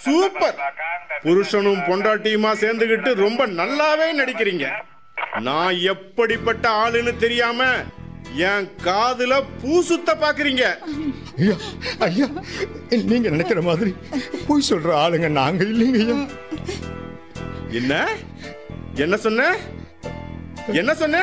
super புருஷனும் பொண்டாட்டியுமா சேர்ந்துகிட்டு ரொம்ப நல்லாவே நடிக்கிறீங்க நான் எப்படிப்பட்ட ஆளுன்னு தெரியாம என் காதுல பூ சுத்த பாக்குறீங்க ஐயா ஐயா நீங்க நினைக்கிற மாதிரி போய் சொல்ற ஆளுங்க நாங்க இல்லைங்க ஐயா என்ன என்ன சொன்ன என்ன சொன்ன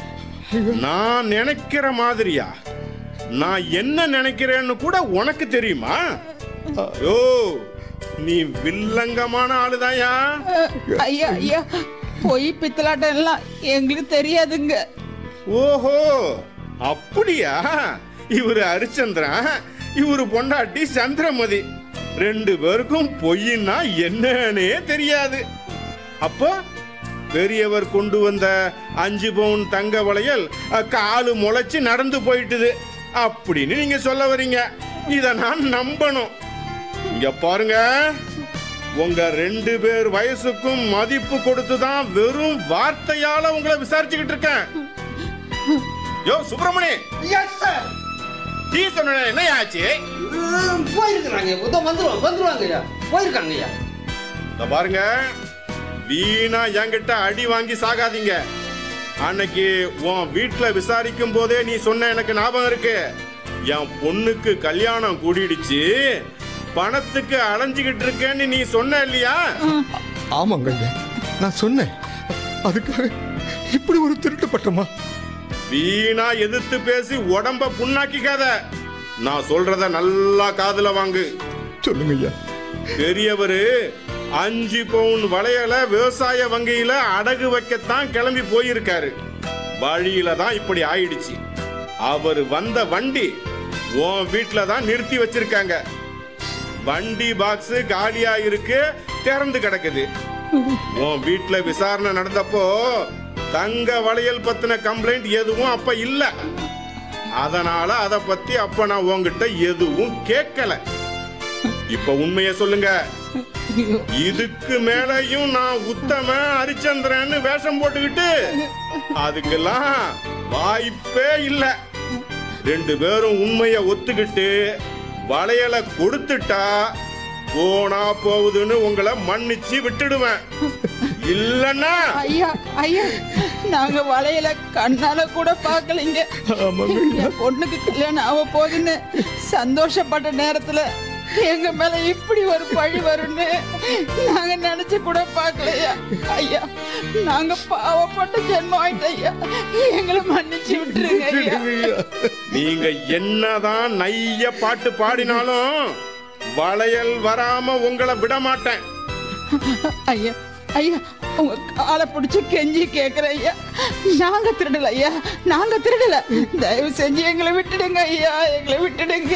நான் நினைக்கிற மாதிரியா நான் என்ன நினைக்கிறேன்னு கூட உனக்கு தெரியுமா யோ நீ வில்லங்கமான ஆளுதாயா ஐயா ஐயா பொய் பித்தலாட்டம் எல்லாம் எங்களுக்கு தெரியாதுங்க ஓஹோ அப்படியா இவரு ஹரிச்சந்திரன் இவரு பொண்டாட்டி சந்திரமதி ரெண்டு பேருக்கும் பொய்னா என்னன்னே தெரியாது அப்போ பெரியவர் கொண்டு வந்த அஞ்சு பவுன் தங்க வளையல் அ, காலு முளைச்சு நடந்து போயிட்டுது அப்படின்னு நீங்க சொல்ல வர்றீங்க இத நான் நம்பணும் இங்க பாருங்க உங்க ரெண்டு பேர் வயசுக்கும் மதிப்பு கொடுத்து தான் வெறும் வார்த்தையால உங்களை விசாரிச்சுக்கிட்டு இருக்கேன் யோ சுப்பிரமணி எஸ் சார் டீ சொன்ன என்ன ஆச்சு போயிருக்கிறாங்க இதோ வந்துருவாங்க வந்துருவாங்க ஐயா போயிருக்காங்க ஐயா இந்த பாருங்க வீணா என்கிட்ட அடி வாங்கி சாகாதீங்க அன்னைக்கு உன் வீட்ல விசாரிக்கும் போதே நீ சொன்ன எனக்கு ஞாபகம் இருக்கு என் பொண்ணுக்கு கல்யாணம் கூடிடுச்சு பணத்துக்கு அலைஞ்சுகிட்டு இருக்கேன்னு நீ சொன்ன இல்லையா ஆமாங்க ஐயா நான் சொன்னேன் அதுக்காக இப்படி ஒரு திருட்டு பட்டமா வீணா எதிர்த்து பேசி உடம்ப புண்ணாக்கிக்காத நான் சொல்றத நல்லா காதுல வாங்கு சொல்லுங்க ஐயா பெரியவரு அஞ்சு பவுன் வளையல விவசாய வங்கியில அடகு வைக்கத்தான் கிளம்பி போயிருக்காரு வழியில தான் இப்படி ஆயிடுச்சு அவர் வந்த வண்டி உன் வீட்ல தான் நிறுத்தி வச்சிருக்காங்க வண்டி பாக்ஸ் காலியா இருக்கு திறந்து கிடக்குது உன் வீட்ல விசாரணை நடந்தப்போ தங்க வளையல் பத்தின கம்ப்ளைண்ட் எதுவும் அப்ப இல்ல அதனால அத பத்தி அப்ப நான் உன்கிட்ட எதுவும் கேட்கல இப்ப உண்மைய சொல்லுங்க ஐயோ, இதுக்கு மேலயும் நான் உத்தம ஹரிச்சந்திரன்னு வேஷம் போட்டுக்கிட்டு அதுக்கெல்லாம் வாய்ப்பே இல்ல ரெண்டு பேரும் உண்மைய ஒத்துக்கிட்டு வளையலை கொடுத்துட்டா போனா போகுதுன்னு உங்களை மன்னிச்சு விட்டுடுவேன் இல்லன்னா ஐயா ஐயா நாங்க வளையல கண்ணால கூட பார்க்கலைங்க ஆமாங்க என் பொண்ணுக்கு கல்யாணம் ஆக போகுதுன்னு சந்தோஷப்பட்ட நேரத்துல எங்க மேல இப்படி ஒரு பழி வரும்னு நாங்க நினைச்சு கூட பார்க்கலையா ஐயா நாங்க பாவப்பட்ட ஜென்மம் ஆயிட்டோம் ஐயா எங்களை மன்னிச்சு விட்டுருங்க ஐயா ஐயா நீங்க என்னதான் நைய பாட்டு பாடினாலும் வளையல் வராம உங்களை விட மாட்டேன் ஐயா ஐயா உங்க காலை பிடிச்சு கெஞ்சி கேக்குறேன் ஐயா நாங்க திருடல ஐயா நாங்க திருடல தயவு செஞ்சு எங்களை விட்டுடுங்க ஐயா எங்களை விட்டுடுங்க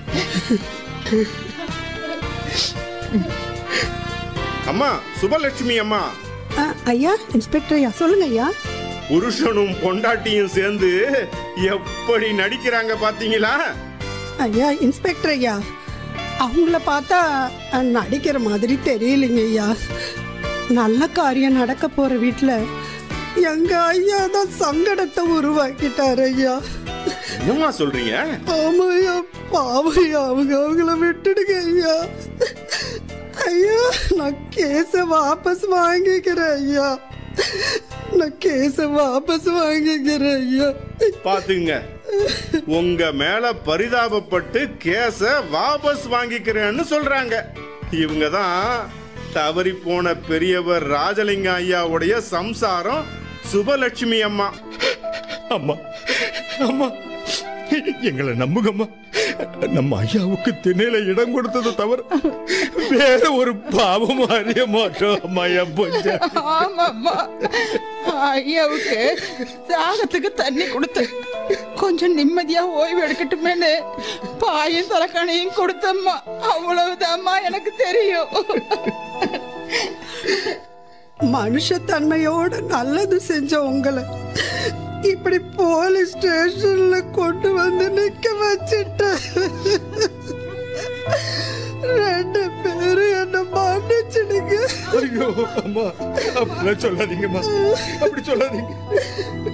அம்மா சுபலட்சுமி அம்மா ஆ, ஐயா இன்ஸ்பெக்டர் ஐயா சொல்லுங்க ஐயா புருஷனும் பொண்டாட்டியும் சேர்ந்து எப்படி நடிக்கிறாங்க பாத்தீங்களா ஐயா இன்ஸ்பெக்டர் ஐயா அவங்கள பார்த்தா அ, நடிக்கிற மாதிரி தெரியலைங்க ஐயா நல்ல காரியம் நடக்க போற வீட்ல எங்க ஐயா தான் சங்கடத்தை உருவாக்கிட்டாரு ஐயா என்னம்மா சொல்றீங்க ஆமா ஐயா பாவம் ஐயா அவங்க அவங்கள விட்டுடுங்க ஐயா ஐயா நான் கேஸை வாபஸ் வாங்கிக்கிறேன் ஐயா நான் கேஸை வாபஸ் வாங்கிக்கிறேன் ஐயா பாத்துங்க உங்க மேல பரிதாபப்பட்டு கேஸ வாபஸ் வாங்கிக்கிறேன்னு சொல்றாங்க இவங்க தான் தவறி போன பெரியவர் ராஜலிங்க ஐயாவுடைய சம்சாரம் சுபலட்சுமி அம்மா அம்மா அம்மா எங்களை நம்புங்கம்மா நம்ம ஐயாவுக்கு திணையில இடம் கொடுத்தது தவிர வேற ஒரு பாவம் அறிய மாட்டோம் அம்மா என் பொஞ்ச ஆமாம்மா ஐயாவுக்கு தாகத்துக்கு தண்ணி கொடுத்து கொஞ்சம் நிம்மதியா ஓய்வு எடுக்கட்டுமேனு பாயும் தலைக்கணையும் கொடுத்தம்மா அவ்வளவுதாம்மா எனக்கு தெரியும் மனுஷத்தன்மையோட நல்லது செஞ்ச உங்களை இப்படி போலீஸ் ஸ்டேஷன்ல கொண்டு வந்து நிக்க வச்சிட்ட ரெண்டு பேரும் என்ன மன்னிச்சிடுங்க ஐயோ அம்மா அப்படிலாம் சொல்லாதீங்கம்மா அப்படி சொல்லாதீங்க